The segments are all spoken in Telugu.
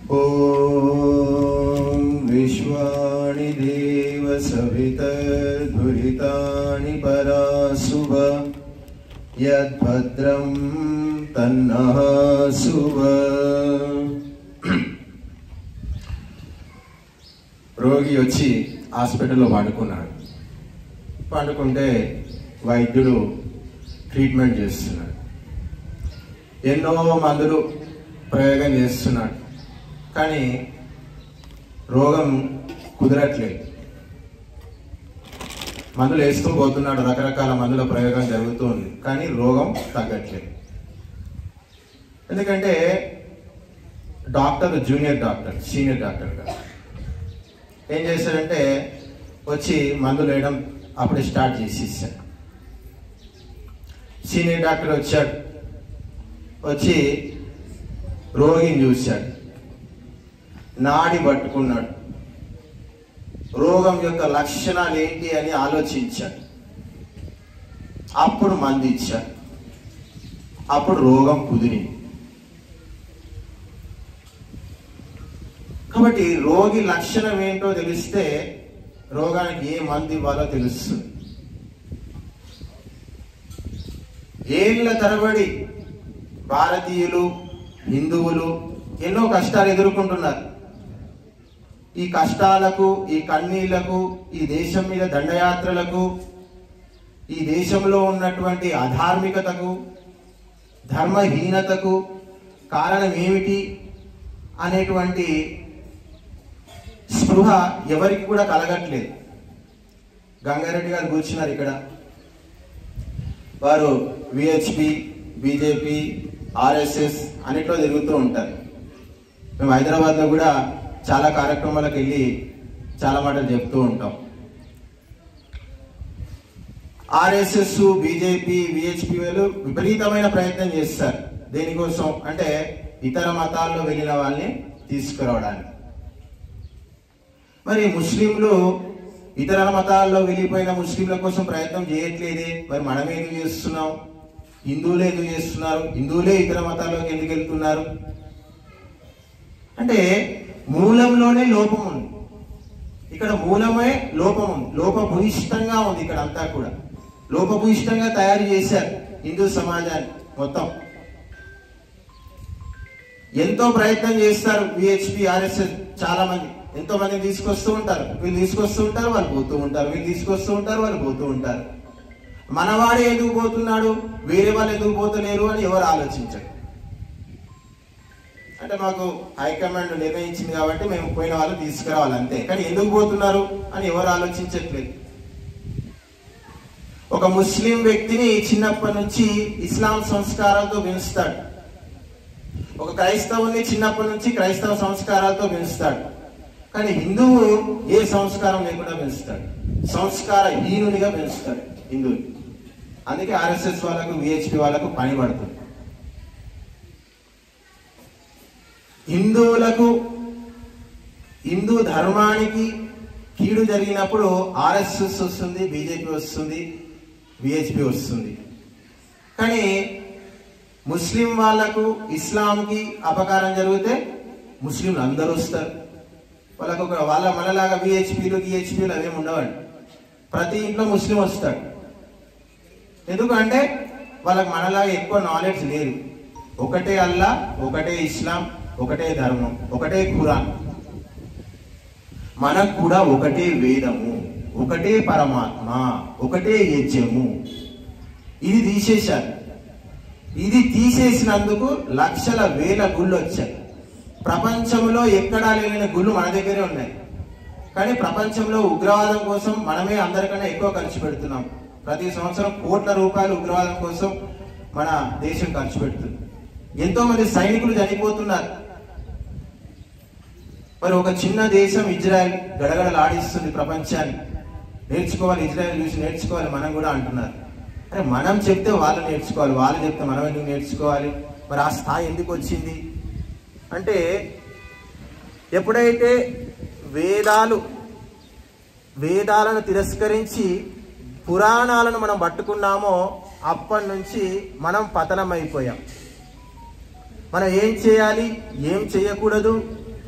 ॐ विश्वाणि देव सवितर्दुरितानि परासुव यद्भद्रं तन्नः सुव రోగి వచ్చి హాస్పిటల్లో పండుకున్నాడు పండుకుంటే వైద్యుడు ట్రీట్మెంట్ చేస్తున్నాడు ఎన్నో మందులు ప్రయోగం చేస్తున్నాడు కానీ రోగం కుదరట్లేదు మందులు వేస్తూ పోతున్నాడు రకరకాల మందుల ప్రయోగం జరుగుతుంది కానీ రోగం తగ్గట్లేదు ఎందుకంటే doctor junior doctor senior doctor కాదు ఏం చేశాడంటే వచ్చి మందులు వేయడం అప్పుడే స్టార్ట్ చేసి ఇచ్చాడు సీనియర్ డాక్టర్ వచ్చాడు వచ్చి రోగిని చూశాడు నాడి పట్టుకున్నాడు రోగం యొక్క లక్షణాలు ఏంటి అని ఆలోచించాడు అప్పుడు మంది ఇచ్చాడు అప్పుడు రోగం కుదిరింది కాబట్టి రోగి లక్షణం ఏంటో తెలిస్తే రోగానికి ఏ మందు ఇవ్వాలో తెలుస్తుంది ఏళ్ళ తరబడి భారతీయులు హిందువులు ఎన్నో కష్టాలు ఎదుర్కొంటున్నారు ఈ కష్టాలకు ఈ కన్నీళ్లకు ఈ దేశం మీద దండయాత్రలకు ఈ దేశంలో ఉన్నటువంటి అధార్మికతకు ధర్మహీనతకు కారణం ఏమిటి అనేటువంటి స్పృహ ఎవరికి కూడా కలగట్లేదు గంగారెడ్డి గారు కూర్చున్నారు ఇక్కడ వారు విహెచ్పి బీజేపీ ఆర్ఎస్ఎస్ అన్నిట్లో తిరుగుతూ ఉంటారు మేము హైదరాబాద్లో కూడా చాలా కార్యక్రమాలకు వెళ్ళి చాలా మాటలు చెప్తూ ఉంటాం ఆర్ఎస్ఎస్ బీజేపీ విహెచ్పి వాళ్ళు విపరీతమైన ప్రయత్నం చేస్తారు దేనికోసం అంటే ఇతర మతాల్లో వెళ్ళిన వాళ్ళని తీసుకురావడానికి మరి ముస్లింలు ఇతర మతాల్లో వెళ్ళిపోయిన ముస్లింల కోసం ప్రయత్నం చేయట్లేదే మరి మనమే ఎందుకు చేస్తున్నాం హిందువులే ఎందుకు చేస్తున్నారు హిందువులే ఇతర మతాల్లోకి ఎందుకు వెళ్తున్నారు అంటే మూలంలోనే లోపం ఉంది ఇక్కడ మూలమే లోపం ఉంది లోపభూయిష్టంగా ఉంది ఇక్కడ అంతా కూడా లోపభూయిష్టంగా తయారు చేశారు హిందూ సమాజాన్ని మొత్తం ఎంతో ప్రయత్నం చేస్తారు విహెచ్పి ఆర్ఎస్ఎస్ చాలా మంది ఎంతో మంది తీసుకొస్తూ ఉంటారు వీళ్ళు తీసుకొస్తూ ఉంటారు వాళ్ళు పోతూ ఉంటారు వీళ్ళు తీసుకొస్తూ ఉంటారు వాళ్ళు పోతూ ఉంటారు మనవాడే ఎందుకు పోతున్నాడు వేరే వాళ్ళు ఎందుకు పోతలేరు అని ఎవరు ఆలోచించరు అంటే మాకు హైకమాండ్ నిర్ణయించింది కాబట్టి మేము పోయిన వాళ్ళు తీసుకురావాలి అంతే కానీ ఎందుకు పోతున్నారు అని ఎవరు ఆలోచించట్లేదు ఒక ముస్లిం వ్యక్తిని చిన్నప్పటి నుంచి ఇస్లాం సంస్కారాలతో పెంచుతాడు ఒక క్రైస్తవుని చిన్నప్పటి నుంచి క్రైస్తవ సంస్కారాలతో పెంచుతాడు కానీ హిందువు ఏ సంస్కారం లేకుండా పెంచుతాడు సంస్కార హీనునిగా పెంచుతాడు హిందువుని అందుకే ఆర్ఎస్ఎస్ వాళ్ళకు విహెచ్పి వాళ్ళకు పని పడుతుంది హిందువులకు హిందూ ధర్మానికి కీడు జరిగినప్పుడు ఆర్ఎస్ఎస్ వస్తుంది బీజేపీ వస్తుంది విహెచ్పి వస్తుంది కానీ ముస్లిం వాళ్ళకు ఇస్లాంకి అపకారం జరిగితే ముస్లింలు అందరూ వస్తారు వాళ్ళకు ఒక వాళ్ళ మనలాగా విహెచ్పీలు గిహెచ్పీలు అవేమి ఉండవండి ప్రతి ఇంట్లో ముస్లిం వస్తాడు ఎందుకంటే వాళ్ళకి మనలాగా ఎక్కువ నాలెడ్జ్ లేదు ఒకటే అల్లా ఒకటే ఇస్లాం ఒకటే ధర్మం ఒకటే ఖురాన్ మనకు కూడా ఒకటే వేదము ఒకటే పరమాత్మ ఒకటే యజ్ఞము ఇది తీసేశారు ఇది తీసేసినందుకు లక్షల వేల గుళ్ళు వచ్చాయి ప్రపంచంలో ఎక్కడా లేని గుళ్ళు మన దగ్గరే ఉన్నాయి కానీ ప్రపంచంలో ఉగ్రవాదం కోసం మనమే అందరికన్నా ఎక్కువ ఖర్చు పెడుతున్నాం ప్రతి సంవత్సరం కోట్ల రూపాయలు ఉగ్రవాదం కోసం మన దేశం ఖర్చు పెడుతుంది ఎంతో మంది సైనికులు చనిపోతున్నారు మరి ఒక చిన్న దేశం ఇజ్రాయెల్ గడగడలాడిస్తుంది ప్రపంచాన్ని నేర్చుకోవాలి ఇజ్రాయెల్ చూసి నేర్చుకోవాలి మనం కూడా అంటున్నారు అరే మనం చెప్తే వాళ్ళు నేర్చుకోవాలి వాళ్ళు చెప్తే మనం ఎందుకు నేర్చుకోవాలి మరి ఆ స్థాయి ఎందుకు వచ్చింది అంటే ఎప్పుడైతే వేదాలు వేదాలను తిరస్కరించి పురాణాలను మనం పట్టుకున్నామో అప్పటి నుంచి మనం పతనం అయిపోయాం మనం ఏం చేయాలి ఏం చేయకూడదు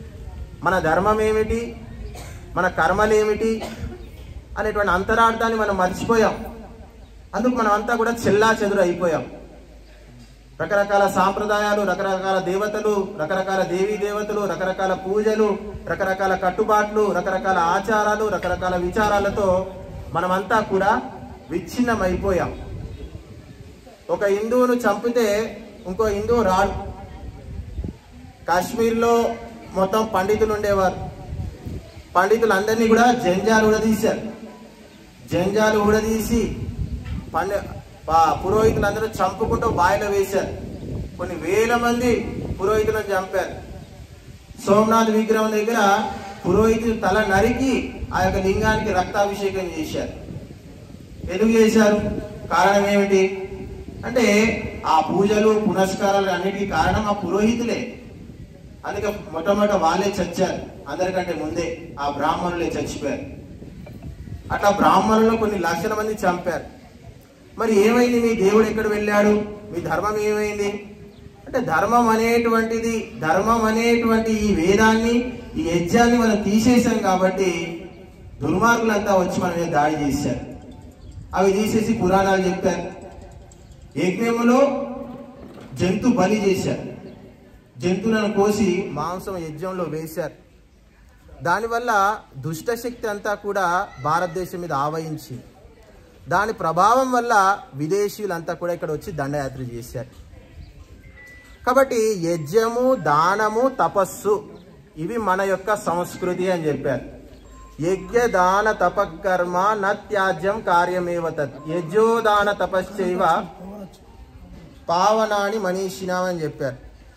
మన ధర్మం ఏమిటి మన కర్మలు ఏమిటి అనేటువంటి అంతరార్థాన్ని మనం మర్చిపోయాం అందుకు మనం అంతా కూడా చెల్లా చెదురు అయిపోయాం రకరకాల సాంప్రదాయాలు రకరకాల దేవతలు రకరకాల దేవీ దేవతలు రకరకాల పూజలు రకరకాల కట్టుబాట్లు రకరకాల ఆచారాలు రకరకాల విచారాలతో మనమంతా కూడా విచ్ఛిన్నం అయిపోయాం ఒక హిందువును చంపితే ఇంకో హిందువు రాడు కాశ్మీర్లో మొత్తం పండితులు ఉండేవారు పండితులందరినీ కూడా జంజాలు ఊడదీశారు జంజాలు ఊడదీసి పండి పా- పురోహితులందరూ చంపుకుంటూ బావిలో వేశారు కొన్ని వేల మంది పురోహితులను చంపారు సోమనాథ్ విగ్రహం దగ్గర పురోహితులు తల నరికి ఆ యొక్క లింగానికి రక్తాభిషేకం చేశారు ఎందుకు చేశారు కారణం ఏమిటి అంటే ఆ పూజలు పునస్కారాలు అన్నిటికీ కారణం ఆ పురోహితులే అందుకే మొట్టమొదట వాళ్ళే చచ్చారు అందరికంటే ముందే ఆ బ్రాహ్మణులే చచ్చిపోయారు అట్లా బ్రాహ్మణులు కొన్ని లక్షల మంది చంపారు మరి ఏమైంది మీ దేవుడు ఎక్కడ వెళ్ళాడు మీ ధర్మం ఏమైంది అంటే ధర్మం అనేటువంటిది ధర్మం అనేటువంటి ఈ వేదాన్ని ఈ యజ్ఞాన్ని మనం తీసేసాం కాబట్టి దుర్మార్గులంతా వచ్చి మన మీద దాడి చేశారు అవి తీసేసి పురాణాలు చెప్పారు యజ్ఞములో జంతు బలి చేశారు జంతువులను కోసి మాంసం యజ్ఞంలో వేశారు దానివల్ల దుష్టశక్తి అంతా కూడా భారతదేశం మీద ఆవహించి దాని ప్రభావం వల్ల విదేశీయులంతా కూడా ఇక్కడ వచ్చి దండయాత్ర చేశారు కాబట్టి యజ్ఞము దానము తపస్సు ఇవి మన యొక్క సంస్కృతి అని చెప్పారు యజ్ఞ దాన తపకర్మ నత్యాజ్యం కార్యమేవ తత్ యజ్ఞోదాన తపశ్చైవ పావనాని మనీషినా అని చెప్పారు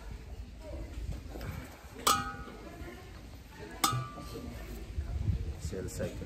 సెల్ సైకిల్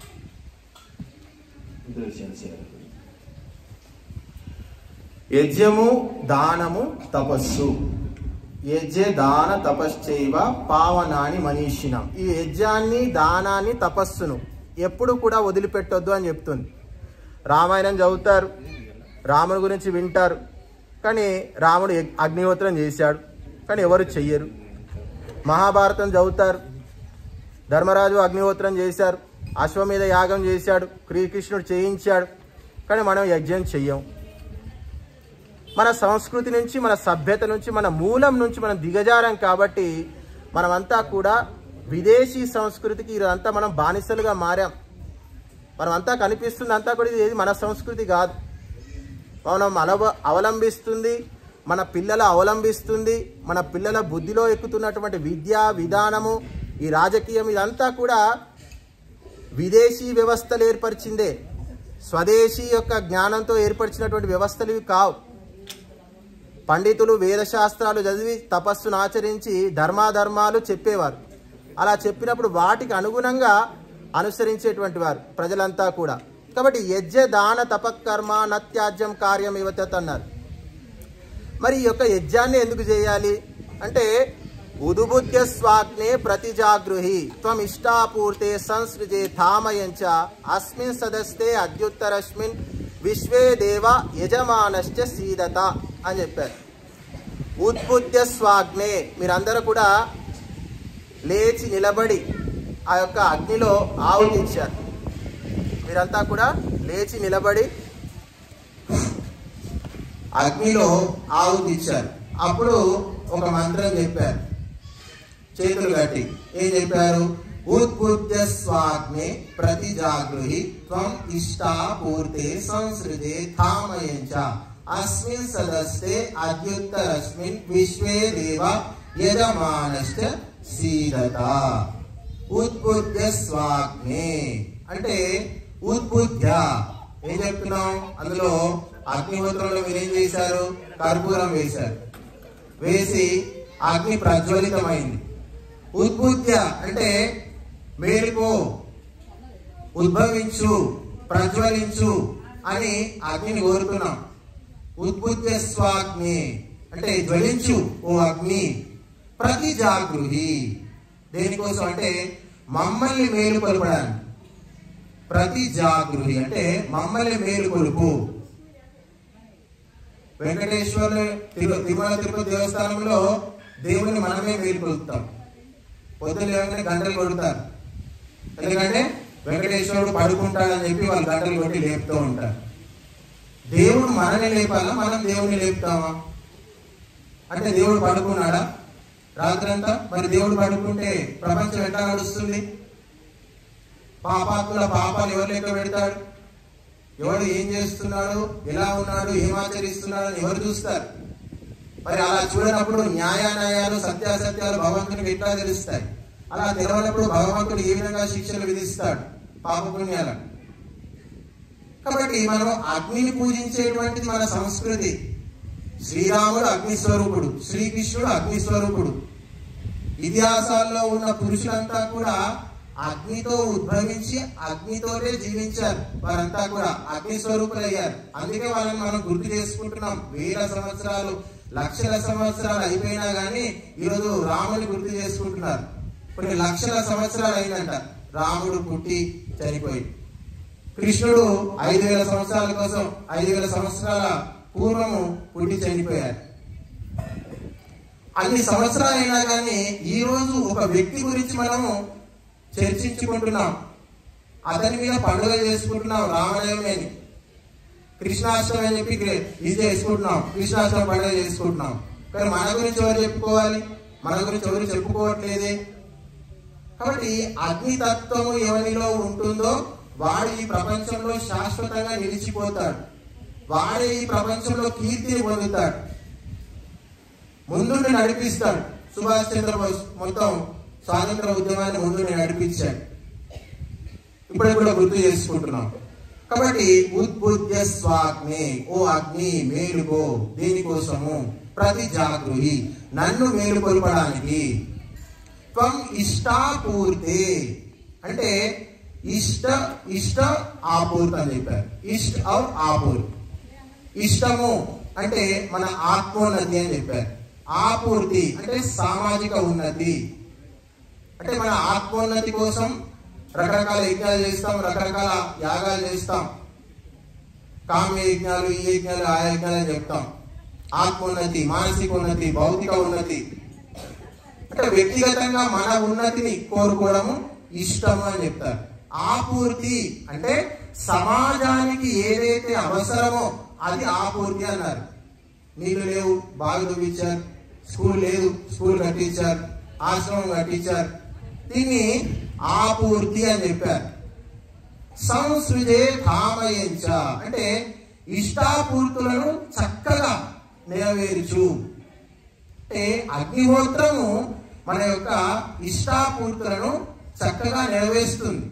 యజ్ఞము దానము తపస్సు యజ్ఞ దాన తపశ్చైవ పావనాని మనీషినం ఈ యజ్ఞాన్ని దానాన్ని తపస్సును ఎప్పుడు కూడా వదిలిపెట్టొద్దు అని చెప్తుంది రామాయణం చదువుతారు రాముడి గురించి వింటారు కానీ రాముడు యగ్- అగ్నిహోత్రం చేశాడు కానీ ఎవరు చెయ్యరు మహాభారతం చదువుతారు ధర్మరాజు అగ్నిహోత్రం చేశారు అశ్వమేధ యాగం చేశాడు శ్రీకృష్ణుడు చేయించాడు కానీ మనం యజ్ఞం చెయ్యం మన సంస్కృతి నుంచి మన సభ్యత నుంచి మన మూలం నుంచి మనం దిగజారం కాబట్టి మనమంతా కూడా విదేశీ సంస్కృతికి ఇదంతా మనం బానిసలుగా మారాం మనం అంతా కనిపిస్తుంది అంతా కూడా ఇది మన సంస్కృతి కాదు మనం అలవ అవలంబిస్తుంది మన పిల్లల అవలంబిస్తుంది మన పిల్లల బుద్ధిలో ఎక్కుతున్నటువంటి విద్య విధానము ఈ రాజకీయం ఇదంతా కూడా విదేశీ వ్యవస్థలు ఏర్పరిచిందే స్వదేశీ యొక్క జ్ఞానంతో ఏర్పరిచినటువంటి వ్యవస్థలు ఇవి కావు పండితులు వేదశాస్త్రాలు చదివి తపస్సును ఆచరించి ధర్మాధర్మాలు చెప్పేవారు అలా చెప్పినప్పుడు వాటికి అనుగుణంగా అనుసరించేటువంటి వారు ప్రజలంతా కూడా కాబట్టి యజ్ఞ దాన తపకర్మ నత్యాజ్యం కార్యం ఇవతత్ అన్నారు మరి ఈ యొక్క యజ్ఞాన్ని ఎందుకు చేయాలి అంటే ఉదుబుద్ధ్య స్వాగ్నే ప్రతిజాగృహి త్వం ఇష్టాపూర్తే సంసృజే ధామయంచ అస్మిన్ సదస్తే అద్యుత్తరస్మిన్ విశ్వే దేవ యజమానశ్చ సీదత అని చెప్పారు ఉద్బుద్ధ్య స్వాగ్నే మీరందరూ కూడా లేచి నిలబడి ఆ యొక్క అగ్నిలో ఆవుతిచ్చారు మీరంతా కూడా లేచి నిలబడి అగ్నిలో ఆవుతిచ్చారు అప్పుడు ఒక మంత్రం చెప్పారు చేతులు కట్టి ఏం చెప్పారు ఉద్బుద్ధ స్వాగ్నే ప్రతి జాగృహి త్వం ఇష్టా పూర్తే సంసృతే ధామయంచ అస్మిన్ సదస్తే అద్యుత్తరస్మిన్ విశ్వే దేవ యజమానశ్చ సీదత ఉద్బుద్ధ స్వాగ్నే అంటే ఉద్బుద్ధ ఏం చెప్తున్నాం అందులో అగ్నిహోత్రంలో మీరేం చేశారు కర్పూరం వేశారు వేసి అగ్ని ప్రజ్వలితమైంది ఉద్బుద్ధ అంటే మేలుకో ఉద్భవించు ప్రజ్వలించు అని అగ్నిని కోరుతున్నాం ఉద్బుద్ధ స్వాగ్ని అంటే జ్వలించు ఓ అగ్ని ప్రతి జాగృహి దేనికోసం అంటే మమ్మల్ని మేలు కొలపడానికి ప్రతి జాగృహి అంటే మమ్మల్ని మేలు కొలుపు వెంకటేశ్వర తిరు- తిరుమల తిరుపతి దేవస్థానంలో దేవుని మనమే మేలుకొలుపుతాం పొద్దున లేవగానే గంటలు కొడతారు ఎందుకంటే వెంకటేశ్వరుడు పడుకుంటాడని చెప్పి వాళ్ళు గంటలు కొట్టి లేపుతూ ఉంటారు దేవుడు మనల్ని లేపాలా మనం దేవుడిని లేపుతామా అంటే దేవుడు పడుకున్నాడా రాత్రంతా మరి దేవుడు పడుకుంటే ప్రపంచం ఎట్లా నడుస్తుంది పాపాత్ముల పాపాలు ఎవరు లెక్క పెడతాడు ఎవడు ఏం చేస్తున్నాడు ఎలా ఉన్నాడు ఏం ఆచరిస్తున్నాడు అని ఎవరు చూస్తారు మరి అలా చూడనప్పుడు న్యాయాన్యాయాలు సత్యాసత్యాలు భగవంతునికి ఎట్లా తెలుస్తాయి అలా తెలవనప్పుడు భగవంతుడు ఏ విధంగా శిక్షలు విధిస్తాడు పాపపుణ్యాలను కాబట్టి మనం అగ్నిని పూజించేటువంటిది మన సంస్కృతి శ్రీరాముడు అగ్ని స్వరూపుడు శ్రీకృష్ణుడు అగ్ని స్వరూపుడు ఇతిహాసాల్లో ఉన్న పురుషులంతా కూడా అగ్నితో ఉద్భవించి అగ్నితోనే జీవించారు వారంతా కూడా అగ్ని స్వరూపులయ్యారు అందుకే వాళ్ళని మనం గుర్తు చేసుకుంటున్నాం వేల సంవత్సరాలు లక్షల సంవత్సరాలు అయిపోయినా గానీ ఈరోజు రాముని గుర్తు చేసుకుంటున్నారు కొన్ని లక్షల సంవత్సరాలు అయిందంట రాముడు పుట్టి చనిపోయి కృష్ణుడు ఐదు వేల సంవత్సరాల కోసం ఐదు వేల సంవత్సరాల పూర్వము పుట్టి చనిపోయారు అన్ని సంవత్సరాలు అయినా కానీ ఈ రోజు ఒక వ్యక్తి గురించి మనము చర్చించుకుంటున్నాం అతని మీద పండుగ చేసుకుంటున్నాం రామనవమి అని కృష్ణాష్టమి అని చెప్పి గ్రే- ఇది చేసుకుంటున్నాం కృష్ణాష్టమి పండుగ చేసుకుంటున్నాం కానీ మన గురించి ఎవరు చెప్పుకోవాలి మన గురించి ఎవరు చెప్పుకోవట్లేదే కాబట్టి అగ్నితత్వము ఎవరిలో ఉంటుందో వాడు ఈ ప్రపంచంలో శాశ్వతంగా నిలిచిపోతాడు వాడే ఈ ప్రపంచంలో కీర్తిని పొందుతాడు ముందుండి నడిపిస్తాడు సుభాష్ చంద్రబోస్ మొత్తం స్వాతంత్ర ఉద్యమాన్ని ముందుండి నడిపించాడు ఇప్పుడే కూడా గుర్తు చేసుకుంటున్నాం కాబట్టి ఉద్బుద్ధ్య స్వాగ్నే ఓ అగ్ని మేలుకో దేనికోసము ప్రతి జాగృహి నన్ను మేలుకొల్పడానికి త్వం ఇష్టాపూర్తే అంటే ఇష్ట ఇష్ట ఆపూర్తి అని చెప్పారు ఇష్ట ఆర్ ఆపూర్తి ఇష్టము అంటే మన ఆత్మోన్నతి అని చెప్పారు ఆపూర్తి అంటే సామాజిక ఉన్నతి అంటే మన ఆత్మోన్నతి కోసం రకరకాల యజ్ఞాలు చేస్తాం రకరకాల యాగాలు చేస్తాం కామ్య యజ్ఞాలు ఈ యజ్ఞాలు ఆ యజ్ఞాలు అని చెప్తాం ఆత్మోన్నతి మానసిక ఉన్నతి భౌతిక ఉన్నతి అంటే వ్యక్తిగతంగా మన ఉన్నతిని కోరుకోవడము ఇష్టము అని చెప్తారు ఆపూర్తి అంటే సమాజానికి ఏదైతే అవసరమో అది ఆపూర్తి అన్నారు నీళ్లు లేవు బావి దువ్వించారు స్కూల్ లేదు స్కూల్ కట్టించారు ఆశ్రమం కట్టించారు దీన్ని ఆపూర్తి అని చెప్పారు సంసృజే కామయించ అంటే ఇష్టాపూర్తులను చక్కగా నెరవేర్చు అంటే అగ్నిహోత్రము మన యొక్క ఇష్టాపూర్తులను చక్కగా నెరవేరుస్తుంది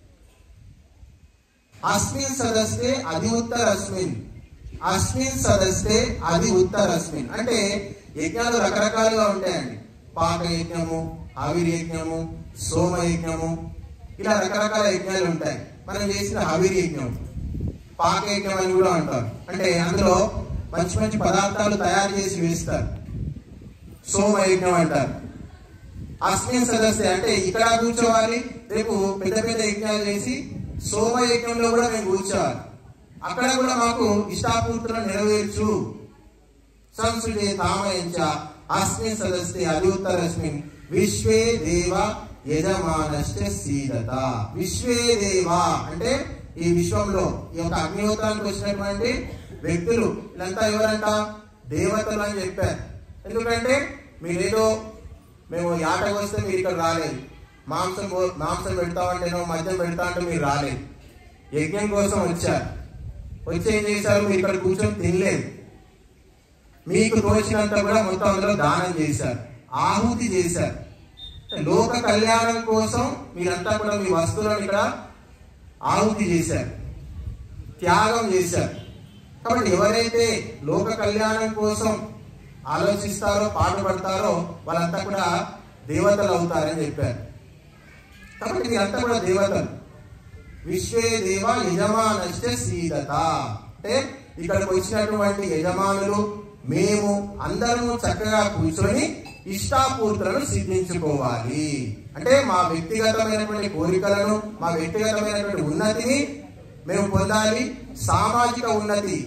అస్మిన్ సదస్తే అది ఉత్తరస్మిన్ అస్మిన్ సదస్తే అది ఉత్తరస్మిన్ అంటే యజ్ఞాలు రకరకాలుగా ఉంటాయండి పాక యజ్ఞము ఆవిరి యజ్ఞము సోమ యజ్ఞము ఇలా రకరకాల యజ్ఞాలు ఉంటాయి మనం చేసిన ఆవిరి యజ్ఞం పాక యజ్ఞం అని కూడా అంటారు అంటే అందులో మంచి మంచి పదార్థాలు తయారు చేసి వేస్తారు సోమ యజ్ఞం అంటారు అస్మిన్ సదస్య అంటే ఇక్కడ కూర్చోవాలి రేపు పెద్ద పెద్ద యజ్ఞాలు చేసి సోమ యజ్ఞంలో కూడా మేము కూర్చోవాలి అక్కడ కూడా మాకు ఇష్టాపూర్తులను నెరవేర్చు సంస్కృతి తామయించ అస్మిన్ సదస్య అది ఉత్తరస్మిన్ విశ్వే దేవ యజమానశ్చ సీదత విశ్వే దేవ అంటే ఈ విశ్వంలో ఈ యొక్క అగ్నిహోత్రానికి వచ్చినటువంటి వ్యక్తులు వీళ్ళంతా ఎవరంట దేవతలు అని చెప్పారు ఎందుకంటే మీరేదో మేము యాటకు వస్తే మీరు ఇక్కడ రాలేదు మాంసం కో- మాంసం పెడతామంటేనో మద్యం పెడతా అంటే మీరు రాలేదు యజ్ఞం కోసం వచ్చారు వచ్చి ఏం చేశారు మీరు ఇక్కడ కూర్చొని తినలేదు మీకు తోచినంత కూడా మొత్తం అందులో దానం చేశారు ఆహుతి చేశారు అంటే లోక కళ్యాణం కోసం మీరంతా కూడా మీ వస్తువులను ఇక్కడ ఆహుతి చేశారు త్యాగం చేశారు కాబట్టి ఎవరైతే లోక కళ్యాణం కోసం ఆలోచిస్తారో పాటుపడతారో వాళ్ళంతా కూడా దేవతలు అవుతారని చెప్పారు కాబట్టి మీరంతా కూడా దేవతలు విశ్వే దేవ యజమానశ్చ సీదత అంటే ఇక్కడికి వచ్చినటువంటి యజమానులు మేము అందరము చక్కగా కూర్చొని ఇష్టాపూర్తులను సిద్ధించుకోవాలి అంటే మా వ్యక్తిగతమైనటువంటి కోరికలను మా వ్యక్తిగతమైనటువంటి ఉన్నతిని మేము పొందాలి సామాజిక ఉన్నతి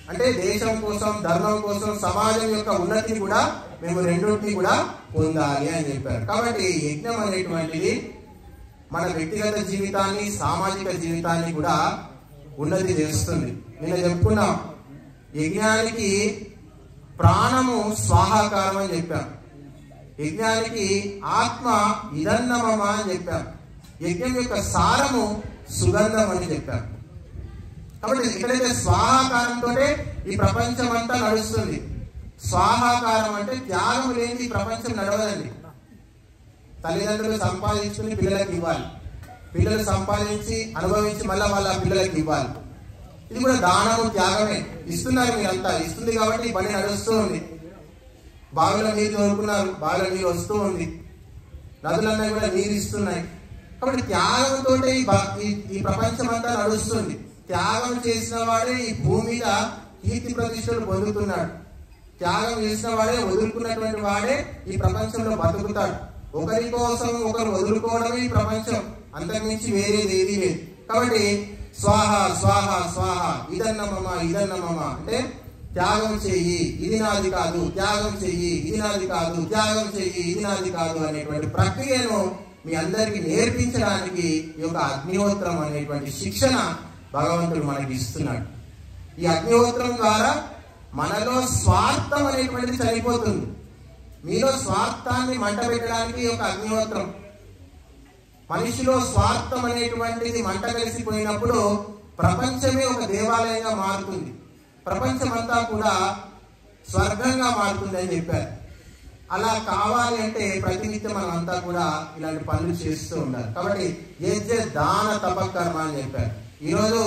అంటే దేశం కోసం ధర్మం కోసం సమాజం యొక్క ఉన్నతిని కూడా మేము రెండింటిని కూడా పొందాలి అని చెప్పారు కాబట్టి యజ్ఞం అనేటువంటిది మన వ్యక్తిగత జీవితాన్ని సామాజిక జీవితాన్ని కూడా ఉన్నతి చేస్తుంది నేను చెప్పుకున్నాం యజ్ఞానికి ప్రాణము స్వాహాకారం అని చెప్పాం యజ్ఞానికి ఆత్మ ఇదన్నమమ అని చెప్పాం యజ్ఞం యొక్క సారము సుగంధం అని చెప్పాం కాబట్టి ఎక్కడైతే స్వాహాకారంతో ఈ ప్రపంచం అంతా నడుస్తుంది స్వాహాకారం అంటే త్యాగం లేని ఈ ప్రపంచం నడవదండి తల్లిదండ్రులు సంపాదించుకుని పిల్లలకి ఇవ్వాలి పిల్లలు సంపాదించి అనుభవించి మళ్ళీ వాళ్ళ పిల్లలకి ఇవ్వాలి ఇది కూడా దానము త్యాగమే ఇస్తున్నారు మీరంతా ఇస్తుంది కాబట్టి ఈ పని నడుస్తూ ఉంది బావిలో నీరు తోడుకున్నారు బావిలో నీరు వస్తూ ఉంది నదులన్నీ కూడా నీరు ఇస్తున్నాయి కాబట్టి త్యాగంతో ఈ బ- ఈ- ఈ ప్రపంచం అంతా నడుస్తుంది త్యాగం చేసిన వాడే ఈ భూమి మీద కీర్తి ప్రతిష్టలు పొందుతున్నాడు త్యాగం చేసిన వాడే వదులుకున్నటువంటి వాడే ఈ ప్రపంచంలో బతుకుతాడు ఒకరి కోసం ఒకరు వదులుకోవడమే ఈ ప్రపంచం అంతకుమించి వేరేది ఏది లేదు కాబట్టి స్వాహ స్వాహ స్వాహ ఇదన్నమమ ఇదన్నమమ అంటే త్యాగం చెయ్యి ఇది నాది కాదు త్యాగం చెయ్యి ఇది నాది కాదు త్యాగం చెయ్యి ఇది నాది కాదు అనేటువంటి ప్రక్రియను మీ అందరికి నేర్పించడానికి ఈ యొక్క అగ్నిహోత్రం అనేటువంటి శిక్షణ భగవంతుడు మనకి ఇస్తున్నాడు ఈ అగ్నిహోత్రం ద్వారా మనలో స్వార్థం అనేటువంటిది చనిపోతుంది మీలో స్వార్థాన్ని మంట పెట్టడానికి ఈ యొక్క అగ్నిహోత్రం మనిషిలో స్వార్థం అనేటువంటిది మంట కలిసిపోయినప్పుడు ప్రపంచమే ఒక దేవాలయంగా మారుతుంది ప్రపంచమంతా కూడా స్వర్గంగా మారుతుంది అని చెప్పారు అలా కావాలి అంటే ప్రతినిత్యం మనం అంతా కూడా ఇలాంటి పనులు చేస్తూ ఉండాలి కాబట్టి యజ్ఞ దాన తపకర్మ అని చెప్పారు ఈరోజు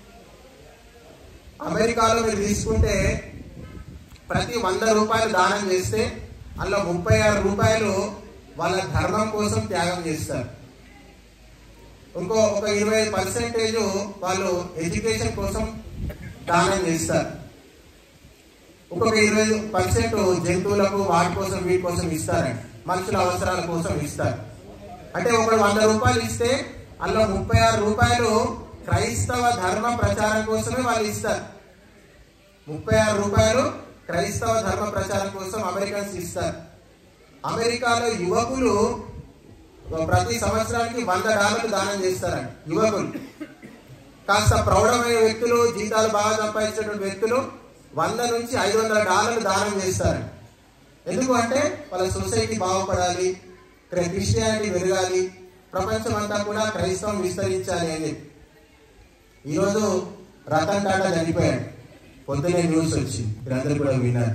అమెరికాలో మీరు తీసుకుంటే ప్రతి వంద రూపాయలు దానం చేస్తే అందులో ముప్పై ఆరు రూపాయలు వాళ్ళ ధర్మం కోసం త్యాగం చేస్తారు ఇంకో ఒక ఇరవై పర్సెంటేజ్ వాళ్ళు ఎడ్యుకేషన్ కోసం దానం చేస్తారు ఇంకొక ఇరవై పర్సెంట్ జంతువులకు వాటి కోసం వీటి కోసం ఇస్తారండి మనుషుల అవసరాల కోసం ఇస్తారు అంటే ఒకడు వంద రూపాయలు ఇస్తే అందులో ముప్పై ఆరు రూపాయలు క్రైస్తవ ధర్మ ప్రచారం కోసమే వాళ్ళు ఇస్తారు ముప్పై ఆరు రూపాయలు క్రైస్తవ ధర్మ ప్రచారం కోసం అమెరికన్స్ ఇస్తారు అమెరికాలో యువకులు ప్రతి సంవత్సరానికి వంద డాలర్లు దానం చేస్తారండి యువకులు కాస్త ప్రౌఢమైన వ్యక్తులు జీతాలు బాగా సంపాదించినటువంటి వ్యక్తులు వంద నుంచి ఐదు వందల డాలర్లు దానం చేస్తారు ఎందుకు అంటే వాళ్ళ సొసైటీ బాగుపడాలి ఇక్కడ క్రిస్టియానిటీ పెరగాలి ప్రపంచం అంతా కూడా క్రైస్తవం విస్తరించాలి అని చెప్పి ఈరోజు రతన్ టాటా చనిపోయాడు పొద్దునే న్యూస్ వచ్చింది మీరందరూ కూడా విన్నారు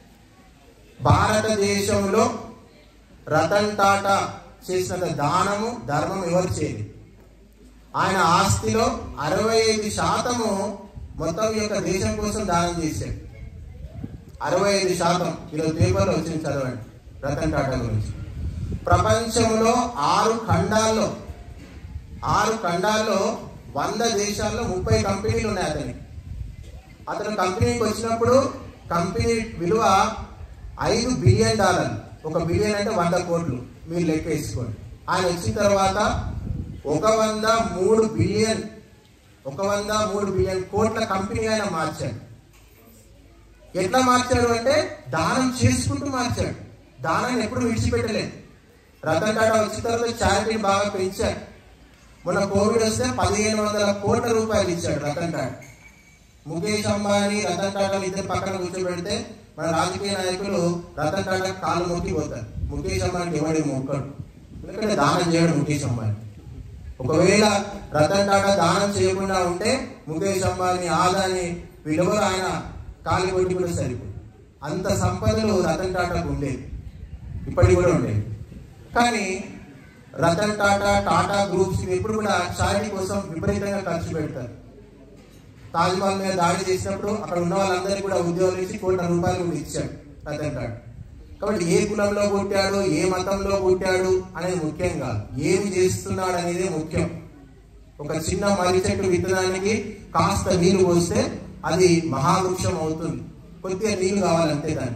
భారతదేశంలో రతన్ టాటా చేసిన దానము ధర్మం ఎవరు చేయదు ఆయన ఆస్తిలో అరవై ఐదు శాతము మొత్తం ఈ యొక్క దేశం కోసం దానం చేశాడు అరవై ఐదు శాతం ఈరోజు పేపర్లో వచ్చింది చదవండి రతన్ టాటా గురించి ప్రపంచంలో ఆరు ఖండాల్లో ఆరు ఖండాల్లో వంద దేశాల్లో ముప్పై కంపెనీలు ఉన్నాయి అతనికి అతను కంపెనీకి వచ్చినప్పుడు కంపెనీ విలువ ఐదు బిలియన్ డాలర్లు ఒక బిలియన్ అంటే వంద కోట్లు మీరు లెక్క వేసుకోండి ఆయన వచ్చిన తర్వాత ఒక వంద మూడు బిలియన్ ఒక వంద మూడు బిలియన్ కోట్ల కంపెనీ ఆయన మార్చాడు ఎట్లా మార్చాడు అంటే దానం చేసుకుంటూ మార్చాడు దానాన్ని ఎప్పుడు విడిచిపెట్టలేదు రతన్ టాటా వచ్చిన తర్వాత చారిటీని బాగా పెంచాడు మొన్న కోవిడ్ వస్తే పదిహేను వందల కోట్ల రూపాయలు ఇచ్చాడు రతన్ టాటా ముఖేష్ అంబానీ రతన్ టాటా ఇద్దరు పక్కన కూర్చోబెడితే మన రాజకీయ నాయకులు రతన్ టాటా కాళ్ళు మొక్కి పోతారు ముఖేష్ అంబానీ ఎవడి మొక్కడు ఎందుకంటే దానం చేయడు ముఖేష్ అంబానీ ఒకవేళ రతన్ టాటా దానం చేయకుండా ఉంటే ముఖేష్ అంబానీ ఆదాని విలువ ఆయన కాలి కొట్టి కూడా సరిపోయి అంత సంపదలు రతన్ టాటాకు ఉండేది ఇప్పటికి కూడా ఉండేది కానీ రతన్ టాటా టాటా గ్రూప్స్ ఇవి ఎప్పుడు కూడా చారిటీ కోసం విపరీతంగా ఖర్చు పెడతారు తాజ్మహల్ మీద దాడి చేసినప్పుడు అక్కడ ఉన్న వాళ్ళందరికీ కూడా ఉద్యోగాలు ఇచ్చి కోట్ల రూపాయలు కూడా ఇచ్చాడు రతన్ టాటా కాబట్టి ఏ కులంలో పుట్టాడు ఏ మతంలో పుట్టాడు అనేది ముఖ్యం కాదు ఏమి చేస్తున్నాడు అనేది ముఖ్యం ఒక చిన్న మర్రి చెట్టు విత్తనానికి కాస్త నీళ్లు పోస్తే అది మహావృక్షం అవుతుంది కొద్దిగా నీళ్లు కావాలంతే దానికి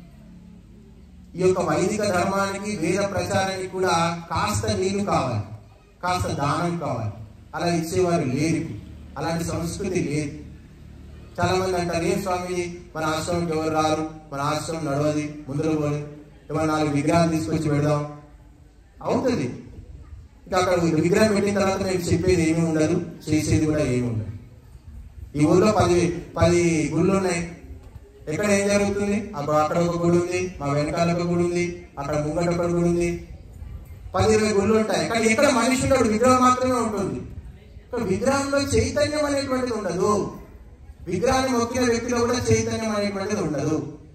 ఈ యొక్క వైదిక ధర్మానికి వేద ప్రచారానికి కూడా కాస్త నీళ్లు కావాలి కాస్త దానం కావాలి అలా ఇచ్చేవారు లేరు అలాంటి సంస్కృతి లేదు చాలా మంది అంటారు ఏం స్వామి మన ఆశ్రమంకి ఎవరు రారు మన ఆశ్రమం నడవది ముందుకు పోదు ఏమైనా నాలుగు విగ్రహాలు తీసుకొచ్చి పెడదాం అవుతుంది ఇంకా అక్కడ విగ్రహం పెట్టిన తర్వాత నేను చెప్పేది ఏమీ ఉండదు చేసేది కూడా ఏమీ ఉండదు ఈ ఊర్లో పది పది గుళ్ళు ఉన్నాయి ఎక్కడ ఏం జరుగుతుంది అక్కడ అక్కడ ఒక గుడి ఉంది మా వెనకాల ఒక గుడి ఉంది అక్కడ ముంగట ఒక గుడి ఉంది పది ఇరవై గుళ్ళు ఉంటాయి కానీ ఎక్కడ మనిషి ఉండడు విగ్రహం మాత్రమే ఉంటుంది ఇక్కడ విగ్రహంలో చైతన్యం అనేటువంటిది ఉండదు విగ్రహాన్ని మొక్కిన వ్యక్తిలో కూడా చైతన్యం అనేటువంటిది ఉండదు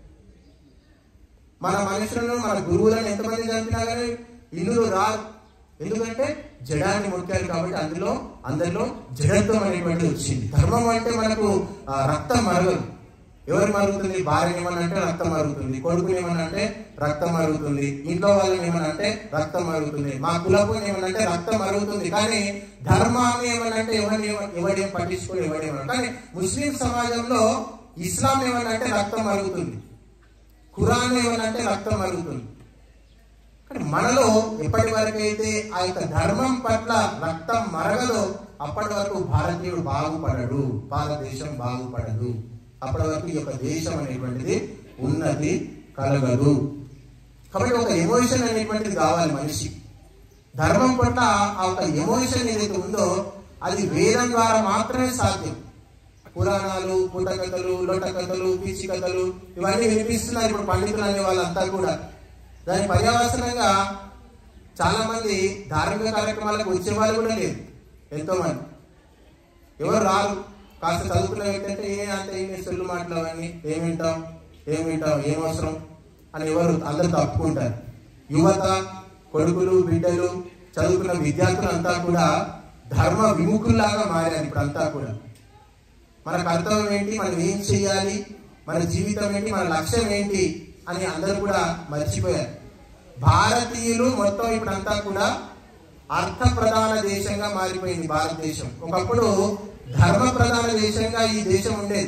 మన మనుషులను మన గురువులను ఎంతమంది చంపినా కానీ ఇల్లు రారు ఎందుకంటే జడాన్ని మొక్కారు కాబట్టి అందులో అందరిలో జడత్వం అనేటువంటిది వచ్చింది ధర్మం అంటే మనకు ఆ, రక్తం మరగదు ఎవరు మరుగుతుంది భార్య ఏమన్నా అంటే రక్తం మరుగుతుంది కొడుకుని ఏమన్నా అంటే రక్తం మరుగుతుంది ఇంట్లో వాళ్ళని ఏమన్నా అంటే రక్తం మరుగుతుంది మా కులపు ఏమన్నా అంటే రక్తం మరుగుతుంది కానీ ధర్మాన్ని ఏమన్నా అంటే ఎవరిని ఎవడేం పట్టించుకొని ఎవడేమన్నా కానీ ముస్లిం సమాజంలో ఇస్లాం ఏమన్నా అంటే రక్తం మరుగుతుంది ఖురాన్ ఏమన్నా అంటే రక్తం మరుగుతుంది కానీ మనలో ఎప్పటి వరకు అయితే ఆ యొక్క ధర్మం పట్ల రక్తం మరగదో అప్పటి వరకు భారతీయుడు బాగుపడడు భారతదేశం బాగుపడదు అప్పటి వరకు ఈ యొక్క దేశం అనేటువంటిది ఉన్నతి కలగదు కాబట్టి ఒక ఎమోషన్ అనేటువంటిది కావాలి మనిషి ధర్మం పట్ల ఆ ఒక ఎమోషన్ ఏదైతే ఉందో అది వేదం ద్వారా మాత్రమే సాధ్యం పురాణాలు పుట్టకథలు లొట్టకథలు పీచి కథలు ఇవన్నీ వినిపిస్తున్నారు ఇప్పుడు పండితులు అనే వాళ్ళంతా కూడా దాని పర్యవసనంగా చాలా మంది ధార్మిక కార్యక్రమాలకు వచ్చే వాళ్ళు కూడా లేరు ఎంతో మంది ఎవరు రారు కాస్త చదువుకున్న వ్యక్తి అంటే ఏ అంత ఏమి సెల్లు మాటలు అవన్నీ ఏం వింటాం ఏం వింటాం ఏం అవసరం అని ఎవరు అందరు తప్పుకుంటారు యువత కొడుకులు బిడ్డలు చదువుకున్న విద్యార్థులు అంతా కూడా ధర్మ విముఖుల్లాగా మారారు ఇప్పుడు అంతా కూడా మన కర్తవ్యం ఏంటి మనం ఏం చేయాలి మన జీవితం ఏంటి మన లక్ష్యం ఏంటి అని అందరూ కూడా మర్చిపోయారు భారతీయులు మొత్తం ఇప్పుడంతా కూడా అర్థ ప్రధాన దేశంగా మారిపోయింది భారతదేశం ఒకప్పుడు ధర్మ ప్రధాన దేశంగా ఈ దేశం ఉండేది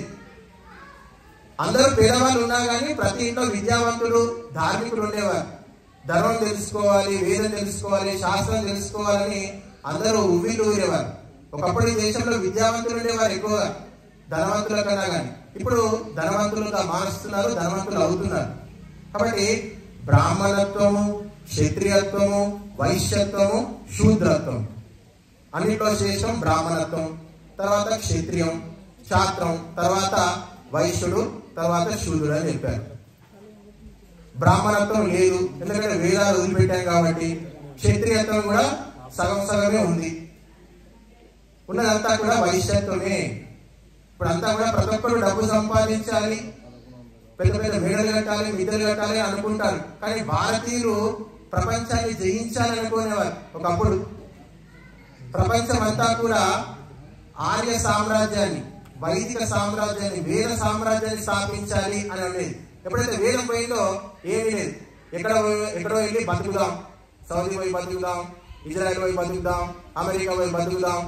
అందరూ పేదవాళ్ళు ఉన్నా కానీ ప్రతి ఇంట్లో విద్యావంతులు ధార్మికులు ఉండేవారు ధర్మం తెలుసుకోవాలి వేదం తెలుసుకోవాలి శాస్త్రం తెలుసుకోవాలని అందరూ ఉవ్విళ్ళు ఊరేవారు ఒకప్పుడు ఈ దేశంలో విద్యావంతులు ఉండేవారు ఎక్కువగా ధనవంతుల కన్నా కానీ ఇప్పుడు ధనవంతులుగా మారుస్తున్నారు ధనవంతులు అవుతున్నారు కాబట్టి బ్రాహ్మణత్వము క్షత్రియత్వము వైశ్యత్వము శూద్రత్వం అన్నిట్లో శేషం బ్రాహ్మణత్వం తర్వాత క్షత్రియం శాస్త్రం తర్వాత వైశ్యుడు తర్వాత శూద్రుడు అని చెప్పారు బ్రాహ్మణత్వం లేదు ఎందుకంటే వేదాలు వదిలిపెట్టాం కాబట్టి క్షత్రియత్వం కూడా సగం సగమే ఉంది ఉన్నదంతా కూడా వైశ్యత్వమే ఇప్పుడు అంతా కూడా ప్రతి ఒక్కరు డబ్బు సంపాదించాలి పెద్ద పెద్ద మేడలు కట్టాలి మిద్దెలు కట్టాలి అనుకుంటారు కానీ భారతీయులు ప్రపంచాన్ని జయించాలి అనుకునేవారు ఒకప్పుడు ప్రపంచం అంతా కూడా ఆర్య సామ్రాజ్యాన్ని వైదిక సామ్రాజ్యాన్ని వేద సామ్రాజ్యాన్ని స్థాపించాలి అని అనేది ఎప్పుడైతే వేదం పోయిందో ఏమీ లేదు ఎక్కడ పోయి- ఎక్కడో వెళ్ళి బతుకుదాం సౌదీ పోయి బతుకుదాం ఇజ్రాయెల్ పోయి బతుకుదాం అమెరికా పోయి బతుకుదాం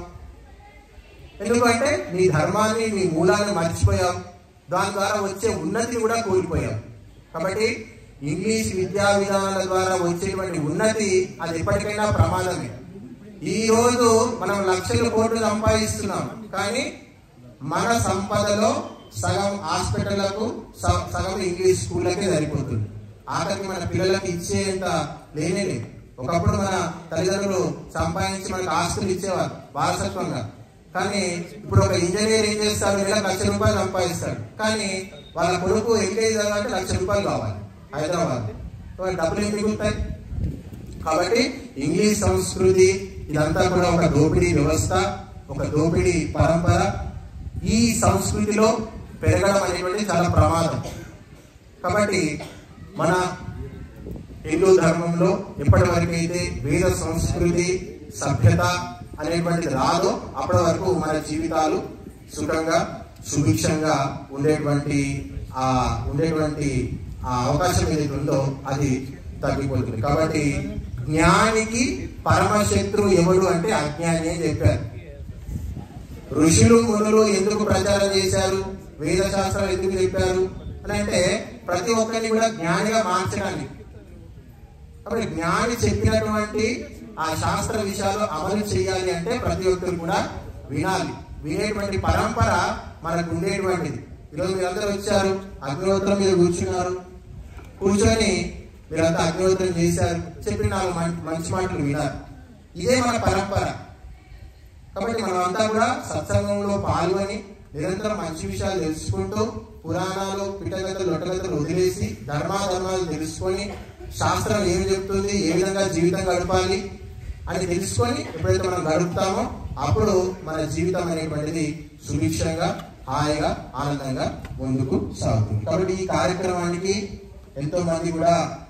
ఎందుకంటే నీ ధర్మాన్ని నీ మూలాన్ని మర్చిపోయాం దాని ద్వారా వచ్చే ఉన్నతిని కూడా కోల్పోయాం కాబట్టి ఇంగ్లీష్ విద్యా విధానాల ద్వారా వచ్చేటువంటి ఉన్నతి అది ఎప్పటికైనా ప్రమాదమే ఈ రోజు మనం లక్షల కోట్లు సంపాదిస్తున్నాం కానీ మన సంపదలో సగం హాస్పిటళ్లకు స- సగం ఇంగ్లీష్ స్కూళ్ళకే సరిపోతుంది ఆఖరికి మన పిల్లలకి ఇచ్చేంత లేనే లేదు ఒకప్పుడు మన తల్లిదండ్రులు సంపాదించి మనకు ఆస్తులు ఇచ్చేవారు వారసత్వంగా కానీ ఇప్పుడు ఒక ఇంజనీర్ ఏం చేస్తాడు నెలకు లక్ష రూపాయలు సంపాదిస్తాడు కానీ వాళ్ళ కొడుకు ఎంగేజ్ అవ్వాలంటే లక్ష రూపాయలు కావాలి హైదరాబాద్ మరి డబ్బులు ఏం మిగులుతాయి కాబట్టి ఇంగ్లీష్ సంస్కృతి ఇదంతా కూడా ఒక దోపిడీ వ్యవస్థ ఒక దోపిడీ పరంపర ఈ సంస్కృతిలో పెరగడం అనేటువంటి చాలా ప్రమాదం కాబట్టి మన హిందూ ధర్మంలో ఎప్పటి వరకు అయితే వేద సంస్కృతి సభ్యత అనేటువంటిది రాదో అప్పటి వరకు మన జీవితాలు సుఖంగా సుభిక్షంగా ఉండేటువంటి ఆ ఉండేటువంటి ఆ అవకాశం ఏదైతే ఉందో అది తగ్గిపోతుంది కాబట్టి జ్ఞానికి పరమశత్రు ఎవడు అంటే అజ్ఞాని అని చెప్పారు ఋషులు మునులు ఎందుకు ప్రచారం చేశారు వేద శాస్త్రాలు ఎందుకు చెప్పారు అని అంటే ప్రతి ఒక్కరిని కూడా జ్ఞానిగా మార్చడానికి కాబట్టి జ్ఞాని చెప్పినటువంటి ఆ శాస్త్ర విషయాలు అమలు చేయాలి అంటే ప్రతి ఒక్కరు కూడా వినాలి వినేటువంటి పరంపర మనకు ఉండేటువంటిది ఈరోజు మీరందరూ వచ్చారు అగ్నిహోత్రం మీద కూర్చున్నారు కూర్చొని మీరంతా అగ్నిహోత్రం చేశారు చెప్పి నాలుగు మం- మంచి మాటలు విన్నారు ఇదే మన పరంపర కాబట్టి మనం అంతా కూడా సత్సంగంలో పాల్గొని నిరంతరం మంచి విషయాలు తెలుసుకుంటూ పురాణాలు పిట్టగతలు లొట్టగతలు వదిలేసి ధర్మాధర్మాలు తెలుసుకొని శాస్త్రం ఏమి చెప్తుంది ఏ విధంగా జీవితం గడపాలి అని తెలుసుకొని ఎప్పుడైతే మనం గడుపుతామో అప్పుడు మన జీవితం అనేటువంటిది సుభిక్షంగా హాయిగా ఆనందంగా ముందుకు సాగుతుంది కాబట్టి ఈ కార్యక్రమానికి ఎంతో మంది కూడా